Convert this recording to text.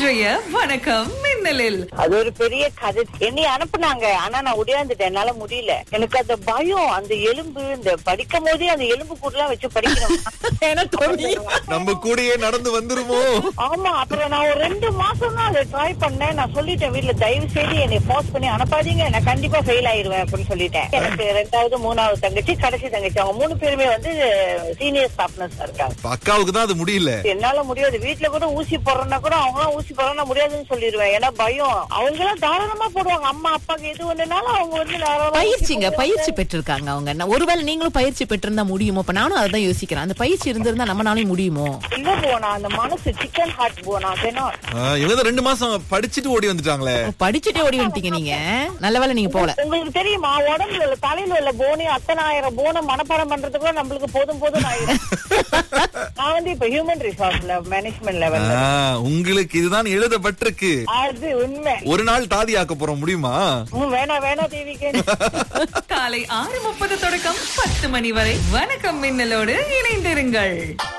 இன்றைய வணக்கம் மின்னலில் அது ஒரு பெரிய கதை என்னை அனுப்புனாங்க ஆனா நான் உடையாந்துட்டேன் என்னால முடியல எனக்கு அந்த பயம் அந்த எலும்பு இந்த படிக்கும் போதே அந்த எலும்பு கூடலாம் வச்சு படிக்கணும் எனக்கு நம்ம கூடயே நடந்து வந்துருமோ ஆமா அப்புறம் நான் ஒரு ரெண்டு மாசம் தான் அதை ட்ரை பண்ணேன் நான் சொல்லிட்டேன் வீட்ல தயவு செய்து என்னை போஸ்ட் பண்ணி அனுப்பாதீங்க நான் கண்டிப்பா ஃபெயில் ஆயிருவேன் அப்படின்னு சொல்லிட்டேன் எனக்கு ரெண்டாவது மூணாவது தங்கச்சி கடைசி தங்கச்சி அவங்க மூணு பேருமே வந்து சீனியர் ஸ்டாஃப்னஸ் இருக்காங்க இப்ப அக்காவுக்கு தான் அது முடியல என்னால முடியாது வீட்ல கூட ஊசி போடுறேன்னா கூட அவங்க எல்லாம் ஊசி போடுறா முடியாதுன்னு சொல்லிடுவேன் ஏன்னா பயம் அவங்க எல்லாம் தாராளமா போடுவாங்க அம்மா அப்பாக்கு எது ஒண்ணுனாலும் அவங்க வந்து தாராளமா ஊசி பயிற்சிங்க போடுவாங்க. பயிற்சி பெற்றிருக்காங்க அவங்க நான் ஒருவேளை நீங்களும் பயிற்சி பெற்றிருந்தா முடியுமோ இப்ப நானும் அதான் யோசிக்கிறேன் அந்த பயிற்சி இருந்திருந்தா நம்மனாலையும் முடியுமோ இல்ல போனா அந்த மனசு சிக்கன் ஹார்ட் போனா வேணும் ஆ, இவங்க தான் ரெண்டு மாசம் படிச்சுட்டு ஓடி வந்துட்டாங்களே ஓ, படிச்சுட்டே ஓடி வந்துட்டீங்க நீங்க நல்ல வேளை நீங்க போல உங்களுக்கு தெரியுமா உடம்புல உள்ள தலையில உள்ள போனி அத்தனை ஆயிரம் போனை மனப்பாடம் பண்றதுக்குள்ள நம்மளுக்கு போதும் போதும் ஆயிரும் நான் வந்து இப்ப ஹியூமன் ரிசோர்ஸ்ல மேனேஜ்மெண்ட் லெவல்ல ஆ, உங்களுக்கு இதுதான் எழுதப்பட்டிருக்கு அது உண்மை ஒரு நாள் தாதி ஆக்க போறோம் முடியுமா ம், வேணாம் வேணாம் தேவிக்கு காலை ஆறு முப்பது தொடக்கம் பத்து மணி வரை வணக்கம் மின்னலோடு இணைந்திருங்கள்